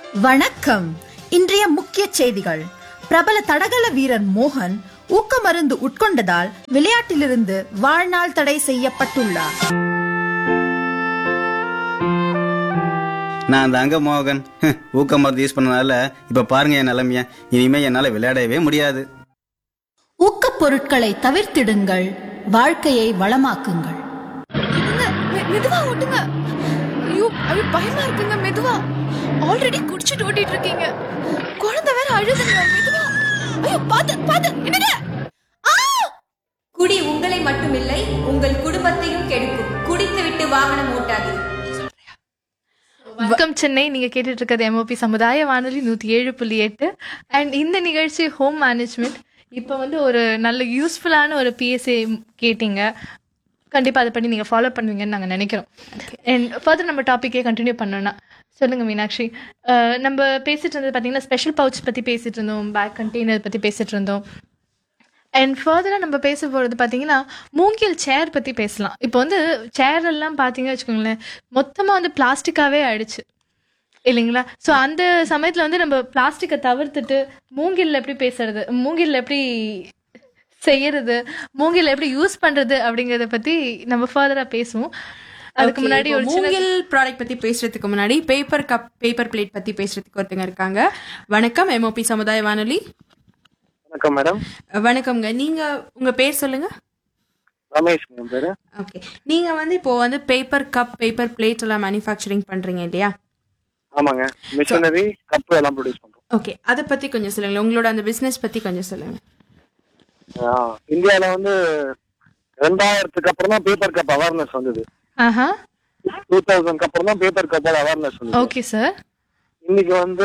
வணக்கம் இன்றைய முக்கிய செய்திகள் பிரபல தடகள வீரர் மோகன் ஊக்க மருந்து உட்கொண்டதால் விளையாட்டிலிருந்து வாழ்நாள் தடை செய்யப்பட்டுள்ளார் நான் தாங்க மோகன் ஊக்க மருந்து யூஸ் பண்ணனால இப்ப பாருங்க என் நிலைமைய இனிமே என்னால விளையாடவே முடியாது ஊக்கப் பொருட்களை தவிர்த்திடுங்கள் வாழ்க்கையை வளமாக்குங்கள் என்னங்க, மெ- மெதுவா ஓட்டுங்க ஐயோ ஐயோ பயமா இருக்குங்க மெதுவா ஆல்ரெடி குடிச்சிட்டு ஓட்டிட்டு இருக்கீங்க குழந்தை வேற அழுதுங்க மெதுவா ஐயோ பாத்து பாத்து என்னங்க ஆ! குடி உங்களை மட்டுமில்லை உங்கள் குடும்பத்தையும் கெடுக்கும் குடித்துவிட்டு வாகனம் ஓட்டாதீர் வணக்கம் சென்னை நீங்க கேட்டுட்டு இருக்கிறது எம்ஓபி சமுதாய வானொலி நூத்தி ஏழு புள்ளி எட்டு அண்ட் இந்த நிகழ்ச்சி ஹோம் மேனேஜ்மெண்ட் இப்போ வந்து ஒரு நல்ல யூஸ்ஃபுல்லான ஒரு பிஎஸ்ஏ கேட்டீங்க கண்டிப்பா அதை பண்ணி நீங்க ஃபாலோ பண்ணுவீங்கன்னு நாங்க நினைக்கிறோம் அண்ட் ஃபர்தர் நம்ம டாபிக்கே கண்டினியூ பண்ணோம்னா சொல்லுங்க மீனாட்சி அஹ், நம்ம பேசிட்டு இருந்தது பார்த்தீங்கன்னா ஸ்பெஷல் பவுச் பத்தி பேசிட்டு இருந்தோம் பேக் கண்டெய்னர் பத்தி பேசிட்டு இருந்தோம் அண்ட் ஃபர்தராக நம்ம பேச போகிறது பார்த்தீங்கன்னா மூங்கில் சேர் பற்றி பேசலாம் இப்போ வந்து சேர் எல்லாம் பார்த்தீங்க வச்சுக்கோங்களேன் மொத்தமாக வந்து பிளாஸ்டிக்காகவே ஆயிடுச்சு இல்லைங்களா ஸோ அந்த சமயத்தில் வந்து நம்ம பிளாஸ்டிக்கை தவிர்த்துட்டு மூங்கில்ல எப்படி பேசுறது மூங்கில்ல எப்படி செய்யறது மூங்கில் எப்படி யூஸ் பண்றது அப்படிங்கறத பத்தி நம்ம ஃபர்தரா பேசுவோம் அதுக்கு Okay, முன்னாடி இப்போ ஒரு சின்ன மூங்கில் ப்ராடக்ட் பத்தி பேசுறதுக்கு முன்னாடி பேப்பர் கப் பேப்பர் பிளேட் பத்தி பேசுறதுக்கு ஒருத்தங்க இருக்காங்க வணக்கம் எம்ஓபி சமுதாய வானொலி வணக்கம் மேடம் அஹ் வணக்கம்ங்க நீங்க உங்க பேர் சொல்லுங்க ரமேஷ் என் பேரு ஓகே நீங்க வந்து இப்போ வந்து பேப்பர் கப் பேப்பர் பிளேட் எல்லாம் மேனுஃபேக்சரிங் பண்றீங்க இல்லையா ஆமாங்க மிஷினரி கப்பு எல்லாம் ப்ரொடியூஸ் பண்றோம் ஓகே அதை பத்தி கொஞ்சம் சொல்லுங்க உங்களோட அந்த பிசினஸ் பத்தி கொஞ்சம் சொல்லுங்க ஆ, இந்தியால வந்து ரெண்டாயிரத்துக்கு அப்புறம் தான் பேப்பர் கப் அவேர்னஸ் வந்தது ஆஹா டூ தௌசண்ட்க்கு அப்புறம் தான் பேப்பர் கப்போட அவேர்னஸ் வந்தது ஓகே சார் இன்னைக்கு வந்து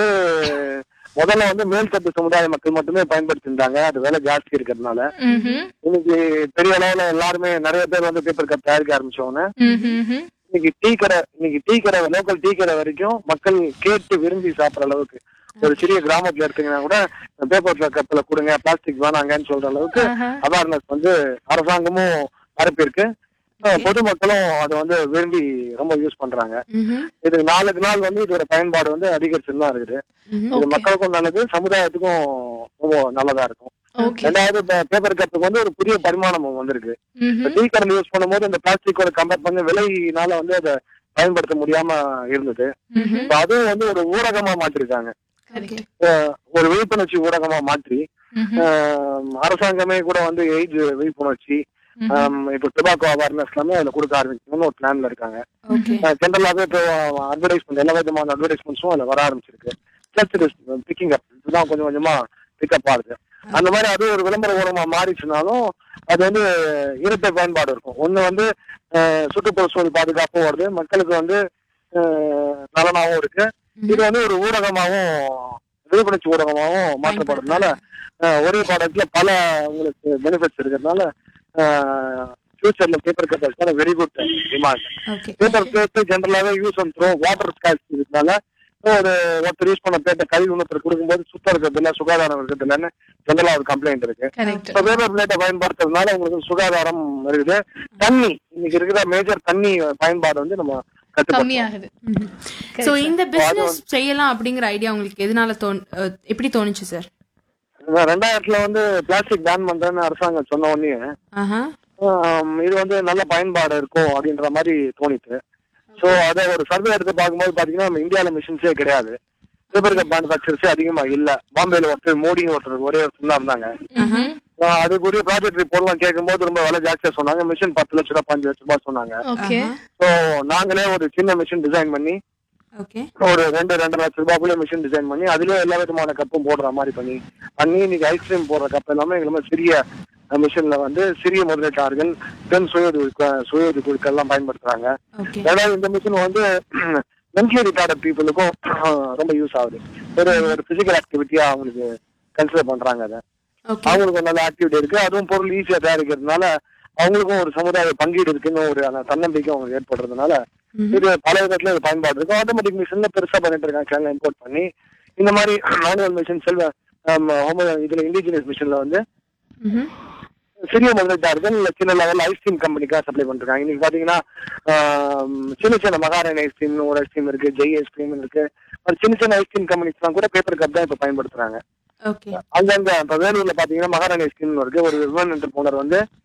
முதல்ல வந்து மேல்தட்டு சமுதாய மக்கள் மட்டுமே பயன்படுத்தி இருந்தாங்க அது விலை ஜாஸ்தி இருக்கிறதுனால ம் இன்னைக்கு பெரிய அளவுல எல்லாருமே நிறைய பேர் வந்து பேப்பர் கப் தயாரிக்க ஆரம்பிச்சவங்க ம் இன்னைக்கு டீ கடை இன்னைக்கு டீ கடை லோக்கல் டீ கடை வரைக்கும் மக்கள் கேட்டு விரும்பி சாப்பிடுற அளவுக்கு ஒரு சிறிய கிராமத்துல எடுத்தீங்கன்னா கூட பேப்பர் கப்ல கொடுங்க பிளாஸ்டிக் வேணாங்கன்னு சொல்ற அளவுக்கு அவேர்னஸ் வந்து அரசாங்கமும் பரப்பியிருக்கு அஹ் பொதுமக்களும் அதை வந்து விரும்பி ரொம்ப யூஸ் பண்றாங்க ம்ஹும். இது நாளுக்கு நாள் வந்து இதோட பயன்பாடு வந்து அதிகரிச்சுட்டு தான் இருக்குது இது மக்களுக்கும் நல்லது சமுதாயத்துக்கும் ரொம்ப நல்லதா இருக்கும் ஓகே ரெண்டாவது பேப்பர் கப்புக்கு வந்து ஒரு புதிய பரிமாணம் வந்திருக்கு இப்ப டீ கடையில் யூஸ் பண்ணும்போது இந்த பிளாஸ்டிக்கோட கம்பேர் பண்ணி விலையினால வந்து அதை பயன்படுத்த முடியாம இருந்தது இப்ப அதுவும் வந்து ஒரு ஊடகமா மாற்றிருக்காங்க Okay. அஹ் ஒரு விழிப்புணர்ச்சி ஊடகமா மாற்றி அஹ் அரசாங்கமே கூட வந்து எய்ட்ஸ் விழிப்புணர்ச்சி அஹ் இப்போ டொபாக்கோ அவேர்னஸ் எல்லாமே அதுல கொடுக்க ஆரம்பிக்கணும்னு ஒரு பிளான்ல இருக்காங்க ஓகே ஜென்ரலாகவே இப்போ அட்வர்டைஸ்மெண்ட் எல்லா விதமான அட்வர்டைஸ்மெண்ட்ஸும் அதுல வர ஆரம்பிச்சிருக்கு ஜஸ்ட் பிக்கிங் அப் இதுதான் கொஞ்சம் கொஞ்சமா பிக்கப் ஆகுது அந்த மாதிரி அது ஒரு விளம்பர ஊடகமா மாறிச்சுனாலும் அது வந்து இரட்டை பயன்பாடு இருக்கும் ஒண்ணு வந்து அஹ், சுற்றுப்புற சூழல் பாதுகாப்பும் வருது மக்களுக்கு வந்து அஹ், நலனாவும் இருக்கு இது வந்து ஒரு ஊடகமாவும் விழிப்புணர்ச்சி ஊடகமாவும் மாற்றப்படுறதுனால அஹ், ஒரே ப்ராடக்ட்ல பல உங்களுக்கு பெனிஃபிட்ஸ் இருக்கிறதுனால ஃபியூச்சர்ல பேப்பர் கட்டர்ஸ்க்கான very good demand okay paper plate ஜென்ரலாவே யூஸ் அண்ட் த்ரோ வாட்டர் ஸ்காஸ் இருக்கிறதுனால ஒரு ஒருத்தர் யூஸ் பண்ண பிளேட்டை கழுவி இன்னொருத்தர் கொடுக்கும்போது சுத்தம் இருக்கிறது இல்ல சுகாதாரம் இருக்கிறது இல்லைன்னு ஜென்ரலா ஒரு கம்ப்ளைண்ட் இருக்கு கரெக்ட் இப்போ பேப்பர் பிளேட்டை பயன்படுத்துறதுனால உங்களுக்கு சுகாதாரம் இருக்குது தண்ணி இன்னைக்கு இருக்கிற மேஜர் தண்ணி பயன்பாடு வந்து நம்ம கட்டுப்படுத்தணும் கம்மியாகுது சோ இந்த பிசினஸ் செய்யலாம் அப்படிங்கிற ஐடியா உங்களுக்கு எதனால தோணு அஹ் எப்படி தோணுச்சு சார் இந்த ரெண்டாயிரத்துல வந்து பிளாஸ்டிக் பேன் பண்றேன்னு அரசாங்கம் சொன்ன உடனே ஆஹா ஆம், இது வந்து நல்ல பயன்பாடு இருக்கும் அப்படின்ற மாதிரி தோணிட்டு சோ அதை ஒரு சர்வே எடுத்து பார்க்கும்போது பாத்தீங்கன்னா நம்ம இந்தியால மிஷின்ஸே கிடையாது பேப்பர் கப் மேனுஃபேக்சர்ஸே அதிகமா இல்ல பாம்பேல ஒருத்தர் மோடி ஒருத்தர் ஒரே ஒருத்தர் தான் இருந்தாங்க ஆஹ் அதுக்குரிய ப்ராஜெக்ட் ரிப்போர்ட்லாம் கேட்கும்போது ரொம்ப விலை ஜாஸ்தியா சொன்னாங்க மிஷின் பத்து லட்ச ரூபாய் பாஞ்சு லட்ச ரூபாய் சொன்னாங்க ஓகே சோ நாங்களே ஒரு சின்ன மிஷின் டிசைன் பண்ணி ஓகே ஒரு ரெண்டு ரெண்டு லட்ச ரூபாய்க்குள்ள மிஷின் டிசைன் பண்ணி அதுலயே எல்லா விதமான கப்பும் போடுற மாதிரி பண்ணி பண்ணி இன்னைக்கு ஐஸ்கிரீம் போடுற கப் எல்லாமே எங்களுக்கு சிறிய மிஷின்ல வந்து சிறிய முதலீட்டாளர்கள் பெண் சுய உதவி கு- சுய உதவி குழுக்கள் எல்லாம் பயன்படுத்துறாங்க ஓகே ரெண்டாவது இந்த மிஷின் வந்து மென்டலி ரிட்டார்டட் பீப்புளுக்கும் ரொம்ப யூஸ் ஆகுது ஒரு ஒரு பிசிக்கல் ஆக்டிவிட்டியா அவங்களுக்கு கன்சிடர் பண்றாங்க அதை ஓகே அவங்களுக்கு ஒரு நல்ல ஆக்டிவிட்டி இருக்கு அதுவும் பொருள் ஈஸியா தயாரிக்கிறதுனால அவங்களுக்கும் ஒரு சமுதாய பங்கீடு இருக்குன்னு ஒரு அந்த தன்னம்பிக்கை அவங்களுக்கு ஏற்படுறதுனால இது பல விதத்துல இது பயன்பாடு இருக்கும் ஆட்டோமேட்டிக் மிஷின்ல பெருசா பண்ணிட்டு இருக்காங்க சேனல் இம்போர்ட் பண்ணி இந்த மாதிரி மேனுவல் மிஷின் செல்வ ஹோமோ இதுல இண்டிஜினியஸ் மிஷின்ல வந்து சிறிய முதலீட்டாளர்கள் சின்ன லெவல் ஐஸ்கிரீம் கம்பெனிக்காக சப்ளை பண்ணிருக்காங்க இன்னைக்கு பாத்தீங்கன்னா ஆம், சின்ன சின்ன மகாராணி ஐஸ்கிரீம்னு ஒரு ஐஸ்கிரீம் இருக்கு ஜெய் ஐஸ்கிரீம் இருக்கு ஒரு சின்ன சின்ன ஐஸ்கிரீம் கம்பெனிஸ்லாம் கூட பேப்பர் கப் தான் இப்ப பயன்படுத்துறாங்க ஓகே அங்கங்க இப்ப வேலூர்ல பாத்தீங்கன்னா மகாராணி ஐஸ்கிரீம் இருக்கு ஒரு விமன் என்டர்பிரனர் வந்து